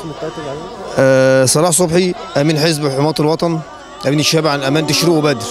الاسم التالت اللي عليه آه صلاح صبحي امين حزب حماة الوطن امين الشباب عن امانه الشروق وبدر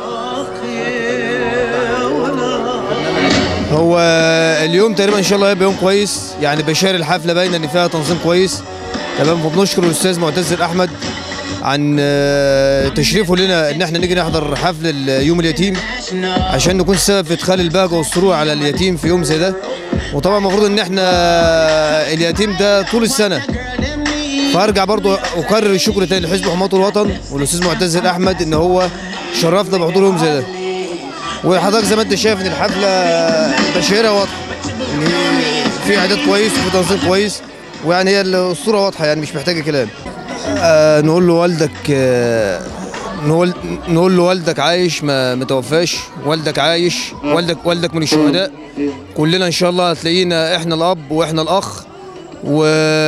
هو اليوم تقريبا ان شاء الله هيبقى يوم كويس يعني بشار الحفله باينه ان فيها تنظيم كويس تمام وبنشكر الاستاذ معتز احمد عن آه، تشريفه لنا ان احنا نيجي نحضر حفل يوم اليتيم عشان نكون سبب في ادخال البهجه والسرور على اليتيم في يوم زي ده وطبعا المفروض ان احنا اليتيم ده طول السنه فارجع برضو اكرر الشكر تاني لحزب حماة الوطن والاستاذ معتز الاحمد ان هو شرفنا بحضور يوم زي ده وحضرتك زي ما انت شايف ان الحفله تشهيرها واضحه ان هي في اعداد كويس وفي تنظيم كويس ويعني هي الصوره واضحه يعني مش محتاجه كلام آه نقول له والدك آه نقول نقول له والدك عايش ما متوفاش والدك عايش والدك والدك من الشهداء كلنا ان شاء الله هتلاقينا احنا الاب واحنا الاخ و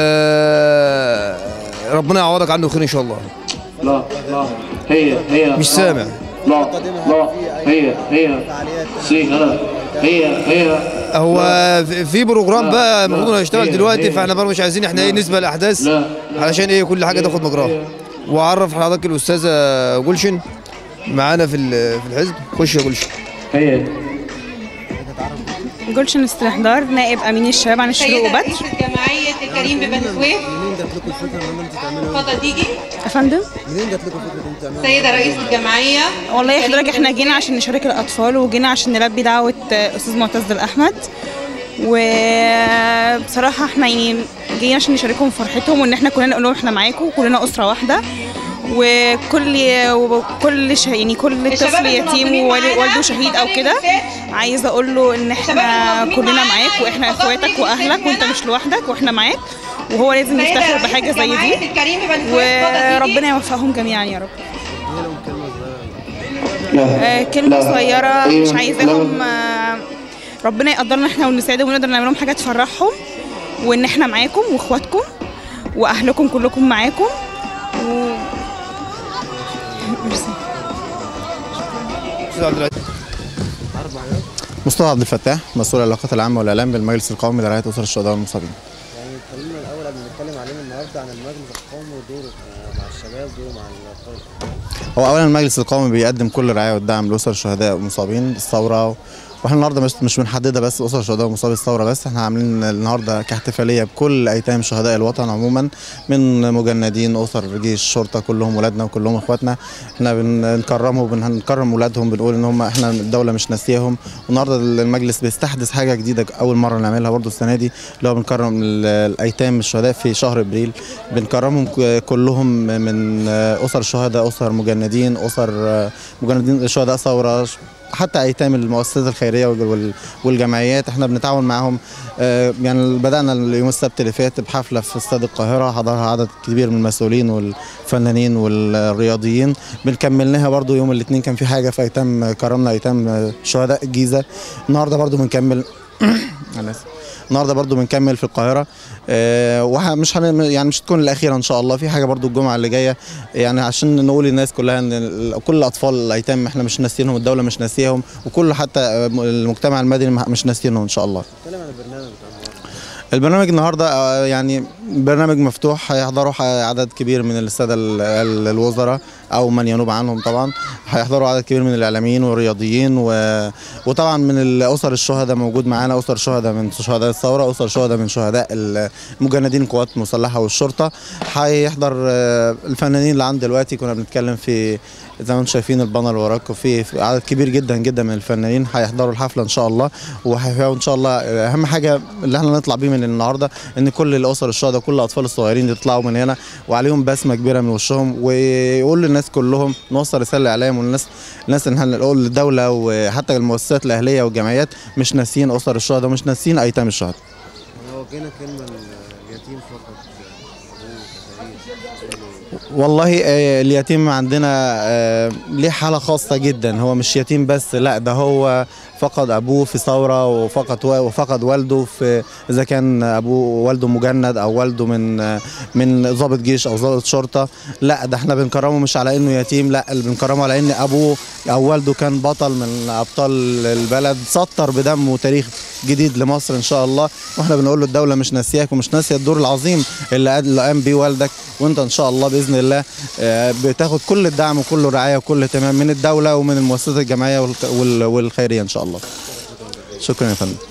ربنا يعوضك عنه خير ان شاء الله لا لا هي هي مش سامع لا لا هي هي سي غلط هي هي هو في- في بروجرام لا، بقى لا، المفروض هيشتغل هي- دلوقتي هي. فاحنا برضه مش عايزين احنا ايه نسبه الاحداث لا، لا. علشان ايه كل حاجه تاخد مجراها واعرف حضرتك الاستاذه جولشن معانا في ال- في الحزب خش يا جولشن هي جولشن استحضار نائب امين الشباب عن الشروق سيدة وبدر رئيس جمعية الكريم ببني سويف منين جات لكم الفكره ان انتوا تعملوا اتفضل تيجي يا فندم منين جات لكم فكره ان انتوا تعملوا سيدة رئيس الجمعية والله يا الكريم حضرتك احنا ببني جينا سويف. عشان نشارك الاطفال وجينا عشان نلبي دعوه آه، استاذ معتز الاحمد وبصراحه احنا يعني جايين عشان نشاركهم في فرحتهم وان احنا كلنا نقول لهم احنا معاكم كلنا اسره واحده وكل وكل ش... يعني كل الشباب طفل يتيم المنظمين ووالد- معانا والده شهيد او في كده الفئات. عايزه اقول له ان احنا الشباب المنظمين كلنا معانا معاك واحنا يتفضلوا اخواتك يجوا واهلك وانت سننا. مش لوحدك واحنا معاك وهو لازم سيدة يفتخر رئيس بحاجه زي جمعية دي الكريم ببني سويف اتفضل تيجي. وربنا يوفقهم جميعا يا رب هي لهم كلمه صغيره آه، كلمة لا. صغيرة إيه، مش عايزاهم لا. آه، ربنا يقدرنا احنا ونساعدهم ونقدر نعمل لهم حاجة تفرحهم وان احنا معاكم واخواتكم واهلكم كلكم معاكم و... ميرسي. استاذ عبد العزيز مصطفى عبد الفتاح مسؤول العلاقات العامه والاعلام بالمجلس القومي لرعايه اسر الشهداء والمصابين يعني اتكلمنا الاول قبل ما نتكلم عليهم النهارده عن المجلس القومي ودوره آه، مع الشباب دوره مع الاطفال هو اولا المجلس القومي بيقدم كل الرعايه والدعم لاسر الشهداء والمصابين الثوره واحنا النهارده مش مش بنحددها بس اسر الشهداء ومصابي الثوره بس احنا عاملين النهارده كاحتفاليه بكل ايتام شهداء الوطن عموما من مجندين اسر جيش شرطه كلهم ولادنا وكلهم اخواتنا احنا بنكرمهم وبنكرم ولادهم بنقول ان هم احنا الدوله مش ناسياهم والنهارده المجلس بيستحدث حاجه جديده اول مره نعملها برضو السنه دي اللي هو بنكرم ال- الايتام الشهداء في شهر ابريل بنكرمهم ك- كلهم من اسر الشهداء اسر مجندين اسر مجندين شهداء ثوره حتى ايتام المؤسسات الخيريه وال- والجمعيات احنا بنتعاون معاهم آه، يعني بدانا اليوم السبت اللي فات بحفله في استاد القاهره حضرها عدد كبير من المسؤولين والفنانين والرياضيين بنكملناها برضو يوم الاثنين كان في حاجه في ايتام كرمنا ايتام شهداء الجيزه النهارده برضو بنكمل انا اسف النهارده برضو بنكمل في القاهره آه ومش هن... يعني مش تكون الاخيره ان شاء الله في حاجه برضو الجمعه اللي جايه يعني عشان نقول للناس كلها ان ال- كل الاطفال الايتام احنا مش ناسيينهم الدوله مش ناسيهم وكل حتى آه، المجتمع المدني مش ناسيينهم ان شاء الله نتكلم عن البرنامج بتاع النهارده البرنامج النهارده آه، يعني برنامج مفتوح هيحضروا ح- عدد كبير من الساده ال- ال- الوزراء او من ينوب عنهم طبعا هيحضروا عدد كبير من الاعلاميين والرياضيين و... وطبعا من الاسر الشهداء موجود معانا اسر شهداء من شهداء الثوره اسر شهداء من شهداء المجندين القوات المسلحه والشرطه هيحضر آه، الفنانين اللي عند دلوقتي كنا بنتكلم في زي ما انتم شايفين البانر وراك وفي في عدد كبير جدا جدا من الفنانين هيحضروا الحفله ان شاء الله وهيحاولوا ان شاء الله اهم حاجه اللي احنا نطلع بيه من النهارده ان كل الاسر الشهداء كل الاطفال الصغيرين يطلعوا من هنا وعليهم بسمه كبيره من وشهم ويقول للناس كلهم نوصل رساله للاعلام والناس الناس ان احنا نقول للدوله وحتى المؤسسات الاهليه والجمعيات مش ناسيين اسر الشهداء ومش ناسيين ايتام الشهداء يعني وجهنا كلمه لليتيم فقط والله آه، اليتيم عندنا آه، ليه حالة خاصة جدا هو مش يتيم بس لا ده هو فقد أبوه في ثورة وفقد وفقد والده في إذا كان أبوه والده مجند أو والده من آه، من ضابط جيش أو ضابط شرطة لا ده احنا بنكرمه مش على إنه يتيم لا اللي بنكرمه على إن أبوه أو والده كان بطل من أبطال البلد سطر بدمه تاريخ جديد لمصر ان شاء الله واحنا بنقول له الدوله مش ناسياك ومش ناسيه الدور العظيم اللي قد- اللي قام بيه والدك وانت ان شاء الله باذن الله آه، بتاخد كل الدعم وكل الرعايه وكل اهتمام من الدوله ومن المؤسسات الجمعيه والك- وال- والخيريه ان شاء الله شكرا يا فندم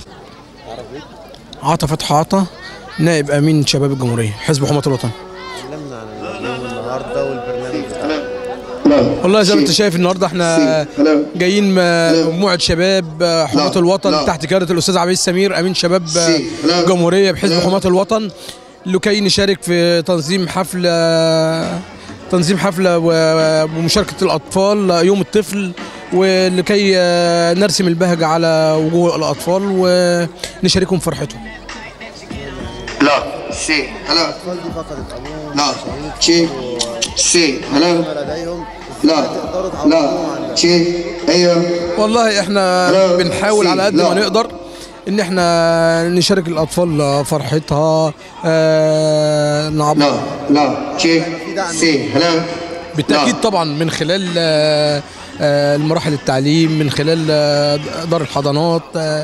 عطا فتحي عطا نائب امين شباب الجمهوريه حزب حماة الوطن اتكلمنا عن اليوم النهارده والبرنامج بتاعنا والله زي ما انت شايف النهارده احنا جايين م- مجموعه شباب آه، حماة الوطن تحت قياده الاستاذ عبيد سمير امين شباب آه، الجمهوريه بحزب حماة الوطن لكي نشارك في تنظيم حفله تنظيم حفله و- ومشاركه الاطفال يوم الطفل ولكي آه، نرسم البهجه على وجوه الاطفال ونشاركهم فرحتهم لا سي هلا الاطفال دي فقدت ابوهم لا وشهيد شي سي هلا لديهم لا تقدروا تعوضوهم عن لا ده شي ايوه والله احنا لا، بنحاول سي، على قد ما لا. نقدر ان احنا نشارك الاطفال فرحتها آه نعبر لا لا شي سي هلا بالتاكيد لا. طبعا من خلال آه آه المراحل التعليم من خلال آه دار الحضانات آه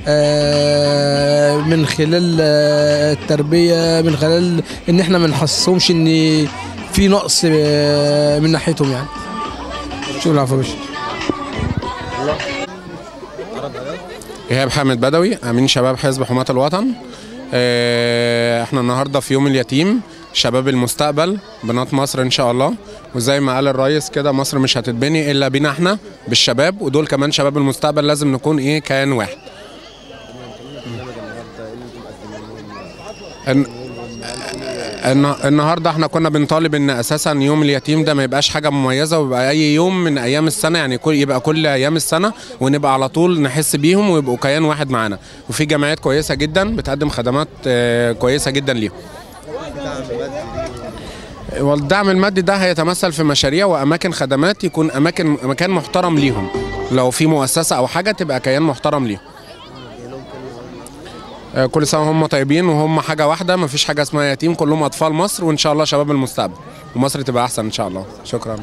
آه من خلال آه التربيه من خلال ان احنا ما نحسسهمش ان في نقص آه من ناحيتهم يعني شكرا العفو يا باشا إيهاب حامد بدوي أمين شباب حزب حماة الوطن آه، احنا النهارده في يوم اليتيم شباب المستقبل بنات مصر ان شاء الله وزي ما قال الرئيس كده مصر مش هتتبني الا بينا احنا بالشباب ودول كمان شباب المستقبل لازم نكون ايه كيان واحد الن- الن- النهارده احنا كنا بنطالب ان اساسا يوم اليتيم ده ما يبقاش حاجه مميزه ويبقى اي يوم من ايام السنه يعني كل يبقى كل ايام السنه ونبقى على طول نحس بيهم ويبقوا كيان واحد معانا وفي جمعيات كويسه جدا بتقدم خدمات آه، كويسه جدا ليهم والدعم المادي ده هيتمثل في مشاريع واماكن خدمات يكون اماكن مكان محترم ليهم لو في مؤسسه او حاجه تبقى كيان محترم ليهم آه، كل سنه وهم طيبين وهم حاجه واحده مفيش حاجه اسمها يتيم كلهم اطفال مصر وان شاء الله شباب المستقبل ومصر تبقى احسن ان شاء الله شكرا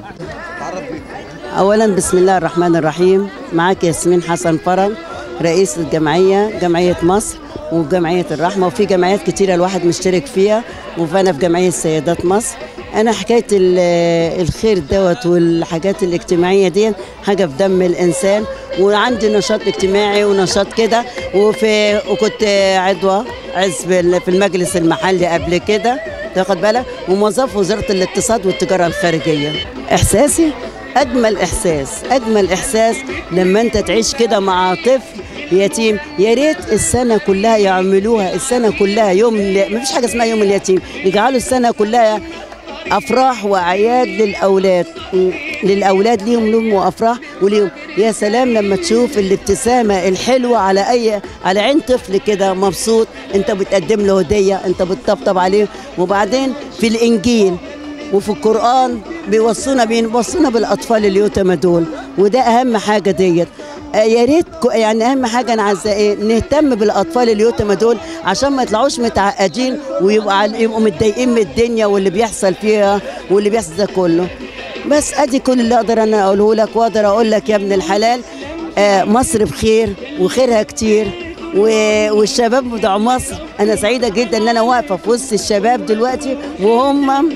اولا بسم الله الرحمن الرحيم معاك ياسمين حسن فرج رئيس الجمعيه جمعيه مصر وجمعيه الرحمه وفي جمعيات كتيره الواحد مشترك فيها وفانا في جمعيه سيدات مصر انا حكايه ال- الخير دوت والحاجات الاجتماعيه دي حاجه في دم الانسان وعندي نشاط اجتماعي ونشاط كده وفي وكنت عضوه عزب ال- في المجلس المحلي قبل كده تاخد بالك وموظف وزاره الاقتصاد والتجاره الخارجيه احساسي اجمل احساس اجمل احساس لما انت تعيش كده مع طفل يتيم يا ريت السنه كلها يعملوها السنه كلها يوم ال- مفيش حاجه اسمها يوم اليتيم يجعلوا السنه كلها افراح واعياد للاولاد م- للاولاد ليهم لهم وافراح وليهم يا سلام لما تشوف الابتسامه الحلوه على اي على عين طفل كده مبسوط انت بتقدم له هديه انت بتطبطب عليه وبعدين في الانجيل وفي القرآن بيوصونا بيوصونا بالأطفال اليتامى دول وده أهم حاجة ديت آه، يا ريت كو- يعني أهم حاجة أنا عايزة إيه نهتم بالأطفال اليتامى دول عشان ما يطلعوش متعقدين ويبقوا عل- يبقوا متضايقين من الدنيا واللي بيحصل فيها واللي بيحصل ده كله بس أدي كل اللي أقدر أنا أقوله لك وأقدر أقول لك يا ابن الحلال آه، مصر بخير وخيرها كتير و- والشباب بتوع مصر أنا سعيدة جدا إن أنا واقفة في وسط الشباب دلوقتي وهم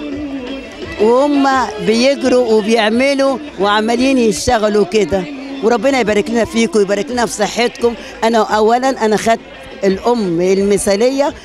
وهم بيجروا وبيعملوا وعمالين يشتغلوا كده وربنا يبارك لنا فيكم ويبارك لنا في صحتكم انا اولا انا خدت الام المثاليه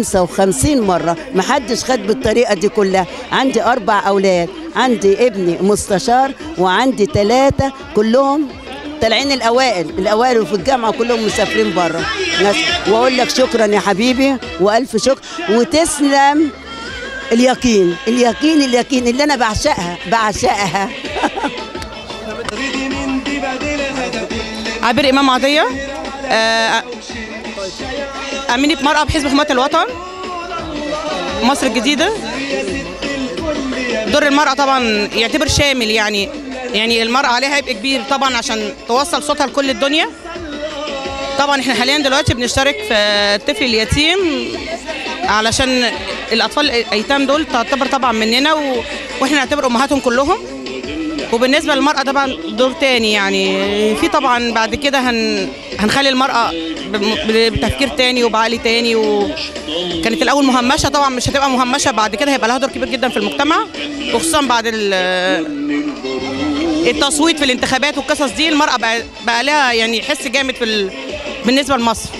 55 مره ما حدش خد بالطريقه دي كلها عندي اربع اولاد عندي ابني مستشار وعندي ثلاثه كلهم طالعين الاوائل الاوائل وفي الجامعه كلهم مسافرين بره ناس واقول لك شكرا يا حبيبي والف شكر وتسلم اليقين اليقين اليقين اللي انا بعشقها بعشقها عبير امام عطيه آه، امينه مرأة بحزب حماة الوطن مصر الجديده دور المرأة طبعا يعتبر شامل يعني يعني المرأة عليها عبء كبير طبعا عشان توصل صوتها لكل الدنيا طبعا احنا حاليا دلوقتي بنشترك في الطفل اليتيم علشان الاطفال الايتام دول تعتبر طبعا مننا و... واحنا نعتبر امهاتهم كلهم وبالنسبه للمراه طبعا دور تاني يعني في طبعا بعد كده هن هنخلي المراه بم- بتفكير تاني وبعقل تاني وكانت الاول مهمشه طبعا مش هتبقى مهمشه بعد كده هيبقى لها دور كبير جدا في المجتمع وخصوصا بعد ال- التصويت في الانتخابات والقصص دي المراه بقى, بقى لها يعني حس جامد في ال... بالنسبه لمصر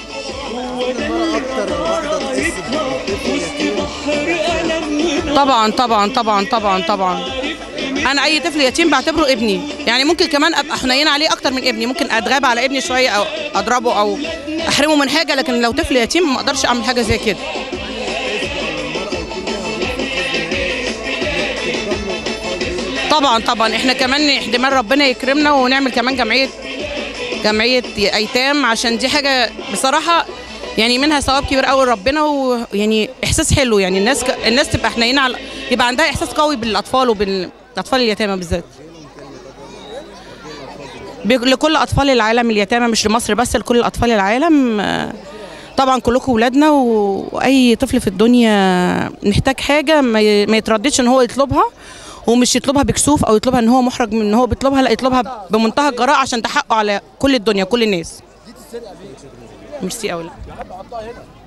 طبعا طبعا طبعا طبعا طبعا انا اي طفل يتيم بعتبره ابني يعني ممكن كمان ابقى حنينه عليه اكتر من ابني ممكن اتغاب على ابني شويه او اضربه او احرمه من حاجه لكن لو طفل يتيم ما اقدرش اعمل حاجه زي كده طبعا طبعا احنا كمان احتمال ربنا يكرمنا ونعمل كمان جمعيه جمعيه ايتام عشان دي حاجه بصراحه يعني منها ثواب كبير قوي لربنا ويعني احساس حلو يعني الناس ك... الناس تبقى حنينه على يبقى عندها احساس قوي بالاطفال وبالاطفال اليتامى بالذات ب- لكل اطفال العالم اليتامى مش لمصر بس لكل اطفال العالم آه، طبعا كلكم ولادنا و- واي طفل في الدنيا محتاج حاجه ما ي- ما يترددش ان هو يطلبها ومش يطلبها بكسوف او يطلبها ان هو محرج من ان هو بيطلبها لا يطلبها بمنتهى الجراءه عشان ده حقه على كل الدنيا كل الناس ميرسي قوي